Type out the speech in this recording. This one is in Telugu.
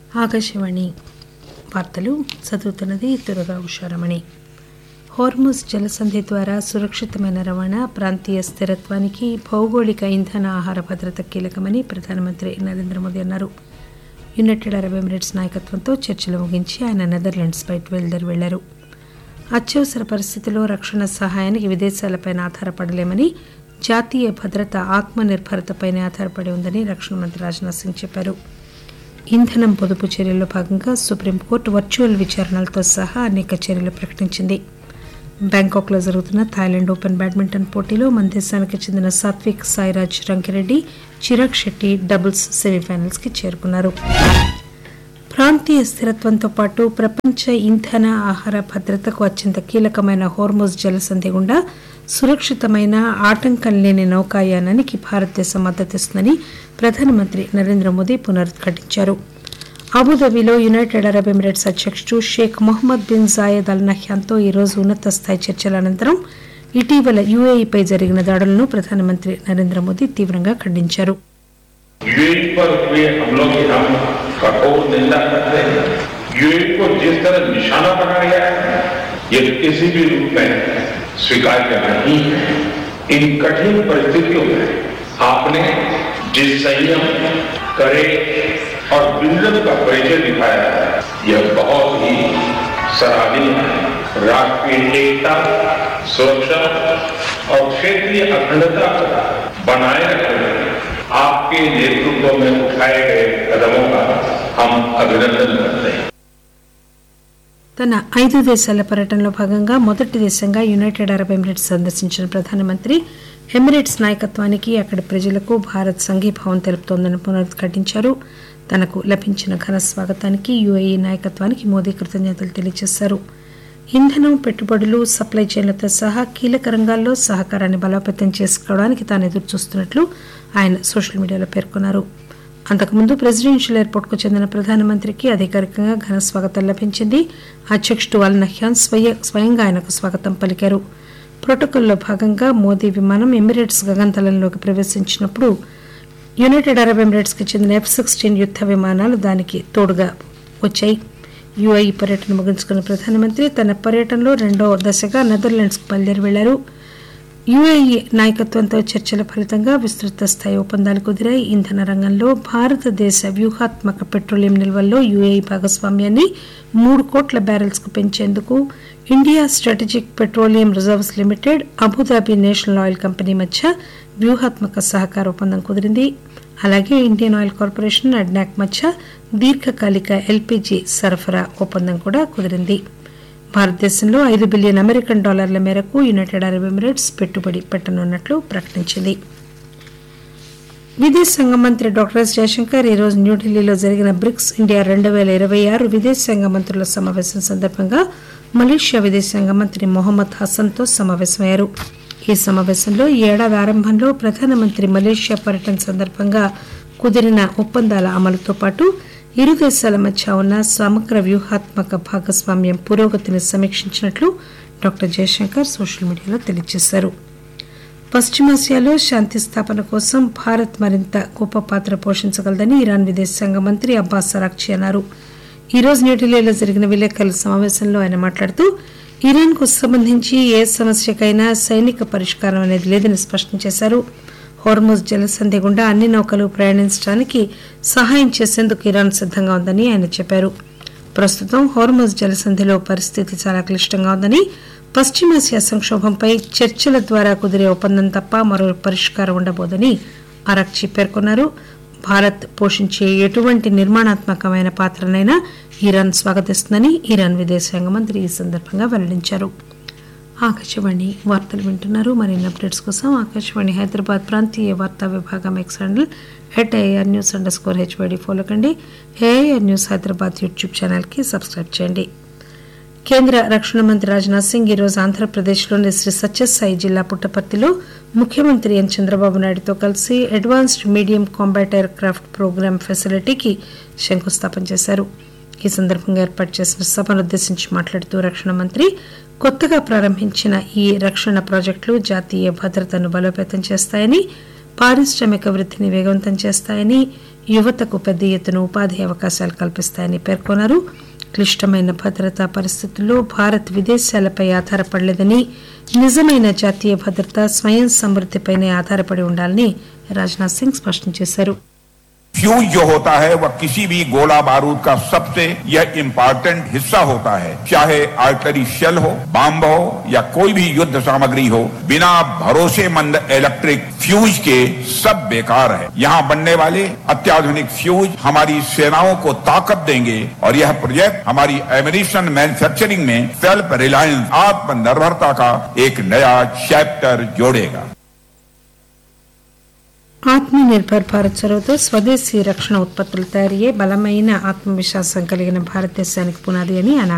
ఆకాశవాణి వార్తలు చదువుతున్నది తురగా ఉషారమణి హోర్ముజ్ జలసంధి ద్వారా సురక్షితమైన రవాణా ప్రాంతీయ స్థిరత్వానికి భౌగోళిక ఇంధన ఆహార భద్రత కీలకమని ప్రధానమంత్రి నరేంద్ర మోదీ అన్నారు యునైటెడ్ అరబ్ ఎమిరేట్స్ నాయకత్వంతో చర్చలు ముగించి ఆయన నెదర్లాండ్స్ బయట బయలుదేరి వెళ్లారు అత్యవసర పరిస్థితుల్లో రక్షణ సహాయానికి విదేశాలపై ఆధారపడలేమని జాతీయ భద్రత ఆత్మనిర్భరతపైనే ఆధారపడి ఉందని రక్షణ మంత్రి రాజ్నాథ్ సింగ్ చెప్పారు ఇంధనం పొదుపు చర్యల్లో భాగంగా సుప్రీంకోర్టు వర్చువల్ విచారణలతో సహా అనేక చర్యలు ప్రకటించింది బ్యాంకాక్లో జరుగుతున్న థాయిలాండ్ ఓపెన్ బ్యాడ్మింటన్ పోటీలో మన దేశానికి చెందిన సాత్విక్ సాయిరాజ్ రంకిరెడ్డి చిరాగ్ శెట్టి డబుల్స్ సెమీఫైనల్స్ కి చేరుకున్నారు ప్రాంతీయ స్థిరత్వంతో పాటు ప్రపంచ ఇంధన ఆహార భద్రతకు అత్యంత కీలకమైన హోర్మోజ్ జలసంధి గుండా సురక్షితమైన ఆటంకం లేని నౌకాయానానికి భారతదేశం మద్దతిస్తుందని ప్రధానమంత్రి నరేంద్ర మోదీ పునరుద్ఘాటించారు అబుదాబిలో యునైటెడ్ అరబ్ ఎమిరేట్స్ అధ్యక్షుడు Sheikh Mohamed bin Zayed Al నహ్యాన్తో ఈరోజు ఉన్నత స్థాయి చర్చల అనంతరం ఇటీవల యుఏఈపై జరిగిన దాడులను ప్రధానమంత్రి నరేంద్ర మోదీ తీవ్రంగా ఖండించారు यूएई पर हुए हमलों की हम कठोर निंदा करते हैं यूएई को जिस तरह निशाना बनाया गया है ये किसी भी रूप में स्वीकार्य नहीं है इन कठिन परिस्थितियों में आपने जिस संयम करे और विजन का परिचय दिखाया है यह बहुत ही सराहनीय है राष्ट्रीय एकता सुरक्षा और क्षेत्रीय अखंडता को बनाए रखने में आपके नेतृत्व में उठाए गए कदमों का हम अभिनंदन करते हैं తన ఐదు దేశాల పర్యటనలో భాగంగా మొదటి దేశంగా యునైటెడ్ అరబ్ ఎమిరేట్స్ సందర్శించిన ప్రధానమంత్రి ఎమిరేట్స్ నాయకత్వానికి అక్కడి ప్రజలకు భారత్ సంఘీభావం తెలుపుతోందని పునరుద్ఘాటించారు తనకు లభించిన ఘన స్వాగతానికి యుఏఈ నాయకత్వానికి మోదీ కృతజ్ఞతలు తెలియజేశారు ఇంధనం పెట్టుబడులు సప్లై చైన్లతో సహా కీలక రంగాల్లో సహకారాన్ని బలోపేతం చేసుకోవడానికి తాను ఎదురుచూస్తున్నట్లు ఆయన సోషల్ మీడియాలో పేర్కొన్నారు అంతకుముందు ప్రెసిడెన్షియల్ ఎయిర్పోర్ట్కు చెందిన ప్రధానమంత్రికి అధికారికంగా ఘన స్వాగతం లభించింది అధ్యక్షుడు అల్ నహ్యాన్ స్వయ స్వయంగా ఆయనకు స్వాగతం పలికారు ప్రోటోకాల్లో భాగంగా మోదీ విమానం ఎమిరేట్స్ గగనతలంలోకి ప్రవేశించినప్పుడు యునైటెడ్ అరబ్ ఎమిరేట్స్ కి చెందిన ఎఫ్ సిక్స్టీన్ యుద్ద విమానాలు దానికి తోడుగా వచ్చాయి యుఐఈ పర్యటన ముగించుకున్న ప్రధానమంత్రి తన పర్యటనలో రెండో దశగా నెదర్లాండ్స్ కు బయలుదేరి వెళ్లారు యుఏఈ నాయకత్వంతో చర్చల ఫలితంగా విస్తృత స్థాయి ఒప్పందాలు కుదిరాయి ఇంధన రంగంలో భారతదేశ వ్యూహాత్మక పెట్రోలియం నిల్వల్లో యుఏఈ భాగస్వామ్యాన్ని మూడు కోట్ల బ్యారెల్స్ కు పెంచేందుకు India Strategic Petroleum Reserves Limited Abu Dhabi National Oil Company మధ్య వ్యూహాత్మక సహకార ఒప్పందం కుదిరింది అలాగే ఇండియన్ ఆయిల్ కార్పొరేషన్ అడ్నాక్ మధ్య దీర్ఘకాలిక ఎల్పీజీ సరఫరా ఒప్పందం కూడా కుదిరింది భారతదేశంలో ఐదు బిలియన్ అమెరికన్ డాలర్ల మేరకు యునైటెడ్ అరబ్ ఎమిరేట్స్ పెట్టుబడి పెట్టనున్నట్లు ప్రకటించింది విదేశాంగ మంత్రి డాక్టర్ ఎస్ జయశంకర్ ఈరోజు న్యూఢిల్లీలో జరిగిన బ్రిక్స్ ఇండియా రెండు వేల ఇరవై ఆరు విదేశాంగ మంత్రుల సమావేశం సందర్భంగా మలేషియా విదేశాంగ మంత్రి మొహమ్మద్ హసన్తో సమావేశమయ్యారు ఈ సమావేశంలో ఈ ఏడాది ఆరంభంలో ప్రధానమంత్రి మలేషియా పర్యటన సందర్భంగా కుదిరిన ఒప్పందాల అమలుతో పాటు ఇరు దేశాల మధ్య ఉన్న సమగ్ర వ్యూహాత్మక భాగస్వామ్యం పురోగతిని సమీక్షించినట్లు డాక్టర్ జయశంకర్ సోషల్ మీడియాలో తెలియజేశారు పశ్చిమాసియాలో శాంతి స్థాపన కోసం భారత్ మరింత గొప్ప పాత్ర పోషించగలదని ఇరాన్ విదేశాంగ మంత్రి అబ్బాస్ అరాక్చి అన్నారు ఈ రోజు న్యూఢిల్లీలో జరిగిన విలేకరుల సమావేశంలో ఆయన మాట్లాడుతూ ఇరాన్ కు సంబంధించి ఏ సమస్యకైనా సైనిక పరిష్కారం అనేది లేదని స్పష్టం చేశారు హోర్ముజ్ జలసంధి గుండా అన్ని నౌకలు ప్రయాణించడానికి సహాయం చేసేందుకు ఇరాన్ సిద్ధంగా ఉందని ఆయన చెప్పారు ప్రస్తుతం హోర్ముజ్ జలసంధిలో పరిస్థితి చాలా క్లిష్టంగా ఉందని పశ్చిమాసియా సంక్షోభంపై చర్చల ద్వారా కుదిరే ఒప్పందం తప్ప మరో పరిష్కారం ఉండబోదని అరాక్చి పేర్కొన్నారు భారత్ పోషించే ఎటువంటి నిర్మాణాత్మకమైన పాత్రనైనా ఇరాన్ స్వాగతిస్తుందని ఇరాన్ విదేశాంగ మంత్రి ఈ సందర్భంగా వెల్లడించారు ఆకాశవాణి వార్తలు వింటున్నారు మరిన్ని అప్డేట్స్ కోసం ఆకాశవాణి హైదరాబాద్ ప్రాంతీయ వార్తా విభాగం X handle at AR news underscore HYD follow కండి ఏఆర్ న్యూస్ హైదరాబాద్ యూట్యూబ్ ఛానల్కి సబ్స్క్రైబ్ చేయండి కేంద్ర రక్షణ మంత్రి రాజ్నాథ్ సింగ్ ఈరోజు ఆంధ్రప్రదేశ్లోని శ్రీ సత్యసాయి జిల్లా పుట్టపర్తిలో ముఖ్యమంత్రి ఎన్ చంద్రబాబు నాయుడుతో కలిసి advanced medium combat aircraft programme ఫెసిలిటీకి శంకుస్థాపన చేశారు ఈ సందర్భంగా ఏర్పాటు చేసిన సభను ఉద్దేశించి మాట్లాడుతూ రక్షణ మంత్రి కొత్తగా ప్రారంభించిన ఈ రక్షణ ప్రాజెక్టులు జాతీయ భద్రతను బలోపేతం చేస్తాయని పారిశ్రామిక వృద్ధిని వేగవంతం చేస్తాయని యువతకు పెద్ద ఎత్తున ఉపాధి అవకాశాలు కల్పిస్తాయని పేర్కొన్నారు క్లిష్టమైన భద్రతా పరిస్థితుల్లో భారత్ విదేశాలపై ఆధారపడలేదని నిజమైన జాతీయ భద్రత స్వయం సమృద్దిపైనే ఆధారపడి ఉండాలని రాజ్నాథ్ సింగ్ స్పష్టం చేశారు फ्यूज जो होता है वह किसी भी गोला बारूद का सबसे यह इम्पोर्टेंट हिस्सा होता है चाहे आर्टरी शेल हो बम हो या कोई भी युद्ध सामग्री हो बिना भरोसेमंद इलेक्ट्रिक फ्यूज के सब बेकार है यहाँ बनने वाले अत्याधुनिक फ्यूज हमारी सेनाओं को ताकत देंगे और यह प्रोजेक्ट हमारी एमिनेशन मैन्युफैक्चरिंग में सेल्फ रिलायंस आत्मनिर्भरता का एक नया चैप्टर जोड़ेगा ఆత్మనిర్భర్ భారత్ చొరవతో స్వదేశీ రక్షణ ఉత్పత్తులు తయారయ్యే బలమైన ఆత్మవిశ్వాసం కలిగిన భారతదేశానికి పునాది అని ఆయన